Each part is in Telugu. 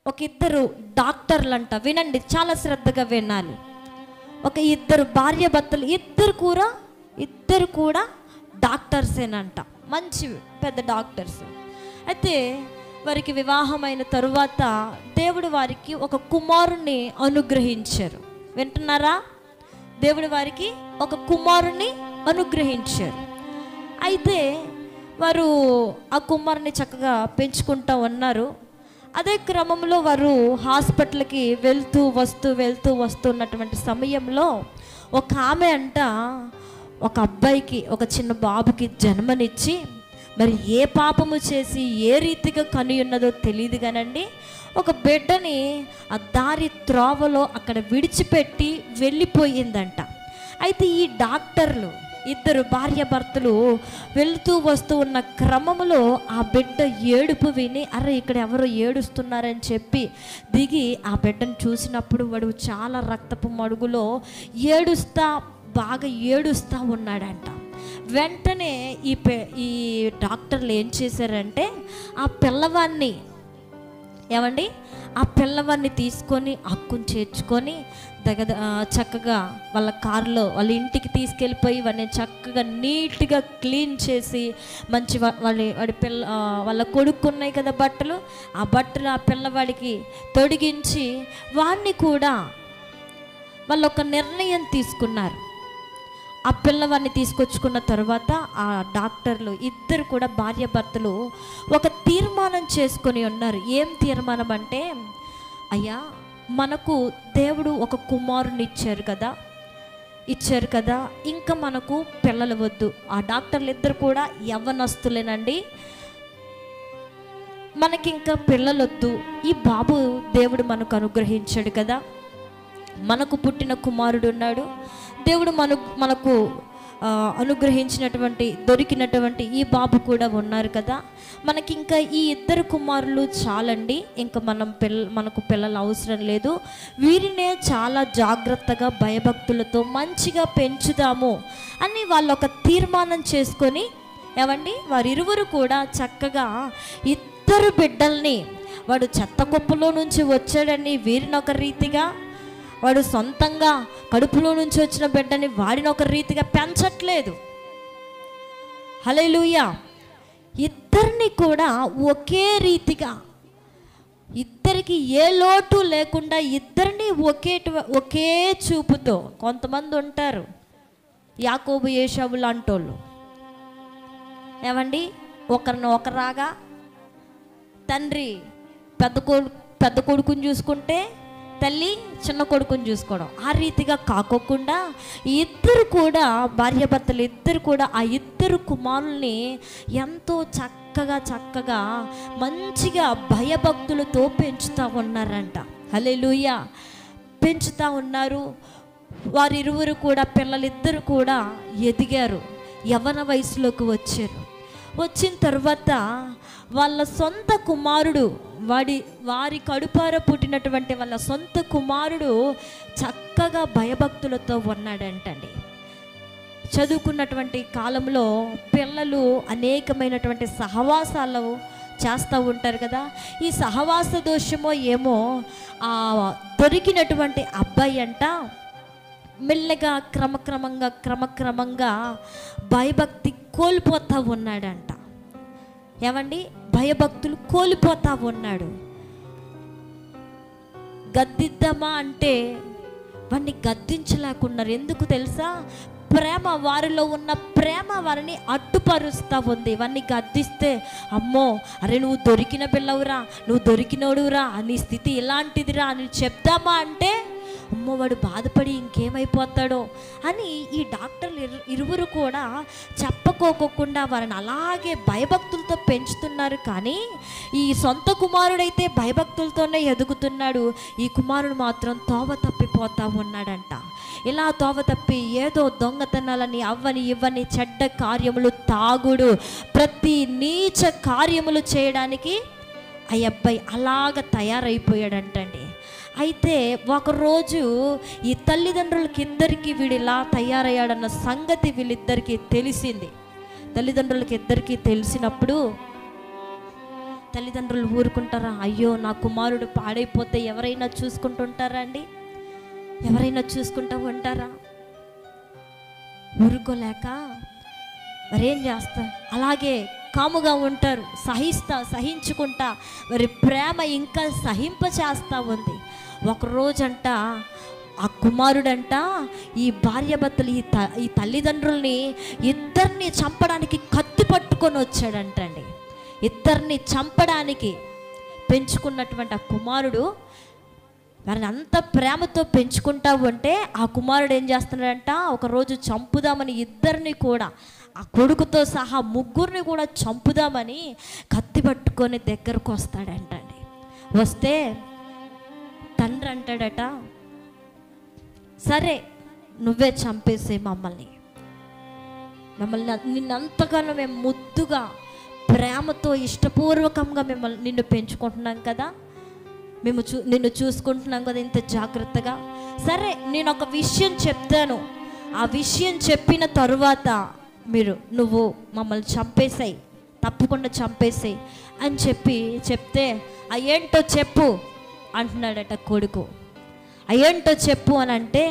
ఒక ఇద్దరు డాక్టర్లంట వినండి చాలా శ్రద్ధగా వినాలి ఒక ఇద్దరు భార్య భర్తలు ఇద్దరు కూడా ఇద్దరు కూడా డాక్టర్సేనంట మంచి పెద్ద డాక్టర్స్ అయితే వారికి వివాహమైన తరువాత దేవుడు వారికి ఒక కుమారుణ్ణి అనుగ్రహించారు వింటున్నారా దేవుడు వారికి ఒక కుమారుణ్ణి అనుగ్రహించారు అయితే వారు ఆ కుమారుని చక్కగా పెంచుకుంటూ ఉన్నారు అదే క్రమంలో వారు హాస్పిటల్కి వెళ్తూ వస్తూ వెళ్తూ వస్తున్నటువంటి సమయంలో ఒక ఆమె అంట ఒక అబ్బాయికి ఒక చిన్న బాబుకి జన్మనిచ్చి మరి ఏ పాపము చేసి ఏ రీతిగా కని ఉన్నదో తెలియదు కానండి ఒక బిడ్డని ఆ దారి త్రోవలో అక్కడ విడిచిపెట్టి వెళ్ళిపోయిందంట అయితే ఈ డాక్టర్లు ఇద్దరు భార్యాభర్తలు వెళ్తూ వస్తూ ఉన్న క్రమంలో ఆ బిడ్డ ఏడుపు విని అరే ఇక్కడ ఎవరో ఏడుస్తున్నారని చెప్పి దిగి ఆ బిడ్డను చూసినప్పుడు వాడు చాలా రక్తపు మడుగులో ఏడుస్తా బాగా ఏడుస్తూ ఉన్నాడంట వెంటనే ఈ పె ఈ డాక్టర్లు ఏం చేశారంటే ఆ పిల్లవాడిని ఏమండి ఆ పిల్లవాడిని తీసుకొని హక్కును చేర్చుకొని దగ్గర ఆ, చక్కగా వాళ్ళ కారులో వాళ్ళ ఇంటికి తీసుకెళ్ళిపోయి వాడిని చక్కగా నీట్గా క్లీన్ చేసి మంచి వా- వాళ్ళ వాడి పిల్ల ఆ, వాళ్ళ కొడుకున్నాయి కదా బట్టలు ఆ బట్టలు ఆ పిల్లవాడికి తొడిగించి వాడిని కూడా వాళ్ళు ఒక నిర్ణయం తీసుకున్నారు ఆ పిల్లవాడిని తీసుకొచ్చుకున్న తర్వాత ఆ డాక్టర్లు ఇద్దరు కూడా భార్యాభర్తలు ఒక తీర్మానం చేసుకొని ఉన్నారు ఏం తీర్మానం అంటే అయ్యా మనకు దేవుడు ఒక కుమారుని ఇచ్చారు కదా ఇచ్చారు కదా ఇంకా మనకు పిల్లలు వద్దు ఆ డాక్టర్లు ఇద్దరు కూడా యవ్వనస్తులేనండి మనకి ఇంకా పిల్లలొద్దు ఈ బాబు దేవుడు మనకు అనుగ్రహించాడు కదా మనకు పుట్టిన కుమారుడు ఉన్నాడు దేవుడు మన మనకు ఆ, అనుగ్రహించినటువంటి దొరికినటువంటి ఈ బాబు కూడా ఉన్నారు కదా మనకి ఇంకా ఈ ఇద్దరు కుమారులు చాలండి ఇంకా మనం పిల్ల మనకు పిల్లలు అవసరం లేదు వీరినే చాలా జాగ్రత్తగా భయభక్తులతో మంచిగా పెంచుదాము అని వాళ్ళు ఒక తీర్మానం చేసుకొని ఏమండి వారిరువురు కూడా చక్కగా ఇద్దరు బిడ్డల్ని వాడు చెత్త కుప్పలో నుంచి వచ్చాడని వీరిని ఒక రీతిగా వాడు సొంతంగా కడుపులో నుంచి వచ్చిన బిడ్డని వాడిని ఒక రీతిగా పెంచట్లేదు హలేలుయా ఇద్దరిని కూడా ఒకే రీతిగా ఇద్దరికి ఏ లోటు లేకుండా ఇద్దరిని ఒకే ఒకే చూపుతో కొంతమంది ఉంటారు యాకోబు ఏషావు లాంటోళ్ళు ఏమండి ఒకరిని ఒకరాగా తండ్రి పెద్ద కొడు పెద్ద కొడుకుని చూసుకుంటే తల్లి చిన్న కొడుకుని చూసుకోవడం ఆ రీతిగా కాకోకుండా ఈ ఇద్దరు కూడా భార్యాభర్తలు ఇద్దరు కూడా ఆ ఇద్దరు కుమారుల్ని ఎంతో చక్కగా చక్కగా మంచిగా భయభక్తులతో పెంచుతూ ఉన్నారంట హలే పెంచుతూ ఉన్నారు వారిరువురు కూడా పిల్లలిద్దరు కూడా ఎదిగారు యవన వయసులోకి వచ్చారు వచ్చిన తర్వాత వాళ్ళ సొంత కుమారుడు వాడి వారి కడుపార పుట్టినటువంటి వాళ్ళ సొంత కుమారుడు చక్కగా భయభక్తులతో ఉన్నాడంటండి చదువుకున్నటువంటి కాలంలో పిల్లలు అనేకమైనటువంటి సహవాసాలు చేస్తూ ఉంటారు కదా ఈ సహవాస దోషమో ఏమో ఆ దొరికినటువంటి అబ్బాయి అంట మెల్లగా క్రమక్రమంగా క్రమక్రమంగా భయభక్తి కోల్పోతూ ఉన్నాడంట ఏమండి భయభక్తులు కోల్పోతా ఉన్నాడు గద్దిద్దామా అంటే వాడిని గద్దించలేకున్నారు ఎందుకు తెలుసా ప్రేమ వారిలో ఉన్న ప్రేమ వారిని అడ్డుపరుస్తూ ఉంది వారిని గద్దిస్తే అమ్మో అరే నువ్వు దొరికిన పిల్లవురా నువ్వు దొరికినోడురా నీ స్థితి ఇలాంటిదిరా అని చెప్దామా అంటే అమ్మో వాడు బాధపడి ఇంకేమైపోతాడో అని ఈ డాక్టర్లు ఇరు- ఇరువురు కూడా చెప్పకోకుండా వారిని అలాగే భయభక్తులతో పెంచుతున్నారు కానీ ఈ సొంత కుమారుడైతే భయభక్తులతోనే ఎదుగుతున్నాడు ఈ కుమారుడు మాత్రం తోవ తప్పిపోతా ఉన్నాడంట ఇలా తోవ తప్పి ఏదో దొంగతనాలని అవ్వని ఇవ్వని చెడ్డ కార్యములు తాగుడు ప్రతి నీచ కార్యములు చేయడానికి ఆ అబ్బాయి అలాగ తయారైపోయాడంటండి అయితే ఒకరోజు ఈ తల్లిదండ్రులకి ఇద్దరికి వీడు ఇలా తయారయ్యాడన్న సంగతి వీళ్ళిద్దరికీ తెలిసింది తల్లిదండ్రులకి ఇద్దరికీ తెలిసినప్పుడు తల్లిదండ్రులు ఊరుకుంటారా అయ్యో నా కుమారుడు పాడైపోతే ఎవరైనా చూసుకుంటుంటారా అండి ఎవరైనా చూసుకుంటూ ఉంటారా ఊరుకోలేక మరేం చేస్తా అలాగే కాముగా ఉంటారు సహిస్తా సహించుకుంటా మరి ప్రేమ ఇంకా సహింప చేస్తా ఉంది ఒక రోజంట ఆ కుమారుడంట ఈ భార్యాభర్తలు ఈ త ఈ తల్లిదండ్రుల్ని ఇద్దరిని చంపడానికి కత్తి పట్టుకొని వచ్చాడంటండి ఇద్దరిని చంపడానికి పెంచుకున్నటువంటి ఆ కుమారుడు వారిని అంత ప్రేమతో పెంచుకుంటా ఉంటే ఆ కుమారుడు ఏం చేస్తున్నాడంట ఒకరోజు చంపుదామని ఇద్దరిని కూడా ఆ కొడుకుతో సహా ముగ్గురిని కూడా చంపుదామని కత్తి పట్టుకొని దగ్గరకు వస్తాడంటండి వస్తే తండ్రి అంటాడట సరే నువ్వే చంపేసే మమ్మల్ని మమ్మల్ని నిన్నంతగానో మేము ముద్దుగా ప్రేమతో ఇష్టపూర్వకంగా మిమ్మల్ని నిన్ను పెంచుకుంటున్నాం కదా మేము చూ నిన్ను చూసుకుంటున్నాం కదా ఇంత జాగ్రత్తగా సరే నేను ఒక విషయం చెప్తాను ఆ విషయం చెప్పిన తరువాత మీరు నువ్వు మమ్మల్ని చంపేసాయి తప్పకుండా చంపేసాయి అని చెప్పి చెప్తే ఆ ఏంటో చెప్పు అంటున్నాడట కొడుకు ఆ ఏంటో చెప్పు అని అంటే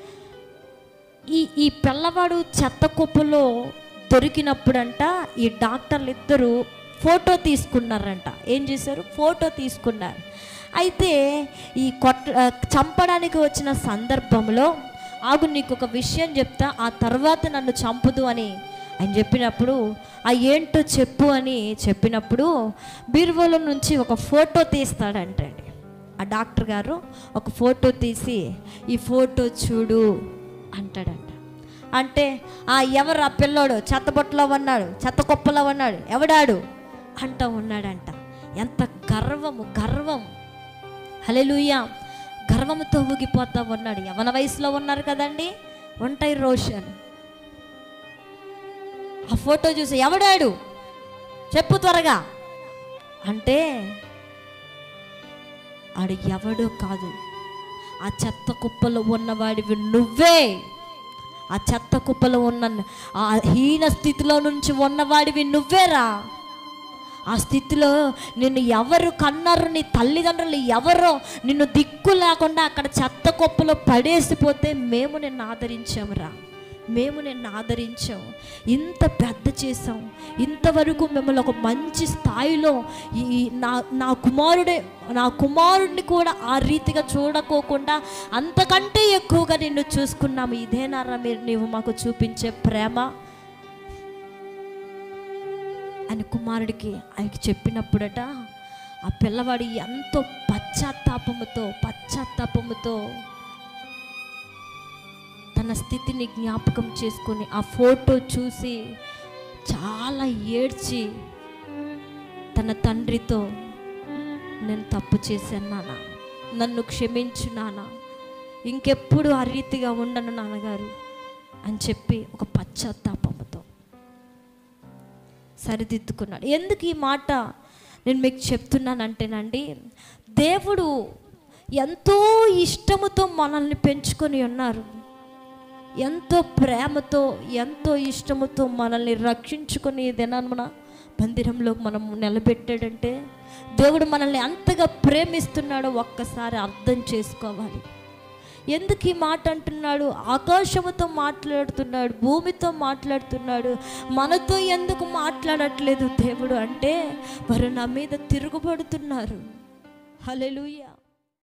ఈ ఈ పిల్లవాడు చెత్త కుప్పలో దొరికినప్పుడంట ఈ డాక్టర్లు ఇద్దరు ఫోటో తీసుకున్నారంట ఏం చేశారు ఫోటో తీసుకున్నారు అయితే ఈ కొట్ట ఆ, చంపడానికి వచ్చిన సందర్భంలో ఆగు నీకు ఒక విషయం చెప్తా ఆ తర్వాత నన్ను చంపుదు అని ఆయన చెప్పినప్పుడు ఆ ఏంటో చెప్పు అని చెప్పినప్పుడు బీరువాలో నుంచి ఒక ఫోటో తీస్తాడంటండి ఆ డాక్టర్ గారు ఒక ఫోటో తీసి ఈ ఫోటో చూడు అంటాడంట అంటే ఆ ఎవరు ఆ పిల్లోడు చెత్తబొట్టలో ఉన్నాడు చెత్త కుప్పలో ఉన్నాడు ఎవడాడు అంటూ ఉన్నాడంట ఎంత గర్వము గర్వం హలెలుయ గర్వంతో ఊగిపోతా ఉన్నాడు యవన వయసులో ఉన్నారు కదండి ఉంటాయి రోషన్ ఆ ఫోటో చూసి ఎవడాడు చెప్పు త్వరగా అంటే ఆడు ఎవడో కాదు ఆ చెత్త కుప్పలో ఉన్నవాడివి నువ్వే ఆ చెత్త కుప్పలో ఉన్న ఆ హీన స్థితిలో నుంచి ఉన్నవాడివి నువ్వేరా ఆ స్థితిలో నిన్ను ఎవరు కన్నారు నీ తల్లిదండ్రులు ఎవరో నిన్ను దిక్కు లేకుండా అక్కడ చెత్త కుప్పలో పడేసిపోతే మేము నిన్ను ఆదరించామురా మేము నిన్ను ఆదరించాం ఇంత పెద్ద చేసాం ఇంతవరకు మిమ్మల్ని ఒక మంచి స్థాయిలో ఈ ఈ నా నా కుమారుడే నా కుమారుడిని కూడా ఆ రీతిగా చూడకోకుండా అంతకంటే ఎక్కువగా నిన్ను చూసుకున్నాము ఇదేనారా మీరు నీవు మాకు చూపించే ప్రేమ అని కుమారుడికి ఆయనకి చెప్పినప్పుడట ఆ పిల్లవాడు ఎంతో పశ్చాత్తాపముతో పశ్చాత్తాపముతో తన స్థితిని జ్ఞాపకం చేసుకొని ఆ ఫోటో చూసి చాలా ఏడ్చి తన తండ్రితో నేను తప్పు చేశాను నాన్న నన్ను క్షమించు నాన్న ఇంకెప్పుడు ఆ రీతిగా ఉండను నాన్నగారు అని చెప్పి ఒక పశ్చాత్తాపముతో సరిదిద్దుకున్నాడు ఎందుకు ఈ మాట నేను మీకు చెప్తున్నానంటేనండి దేవుడు ఎంతో ఇష్టముతో మనల్ని పెంచుకొని ఉన్నారు ఎంతో ప్రేమతో ఎంతో ఇష్టముతో మనల్ని రక్షించుకొని ఈ దినాన్న మందిరంలో మనం నిలబెట్టాడంటే దేవుడు మనల్ని అంతగా ప్రేమిస్తున్నాడో ఒక్కసారి అర్థం చేసుకోవాలి ఎందుకు ఈ మాట అంటున్నాడు ఆకాశముతో మాట్లాడుతున్నాడు భూమితో మాట్లాడుతున్నాడు మనతో ఎందుకు మాట్లాడట్లేదు దేవుడు అంటే వారు నా మీద తిరుగుబడుతున్నారు హల్లెలూయా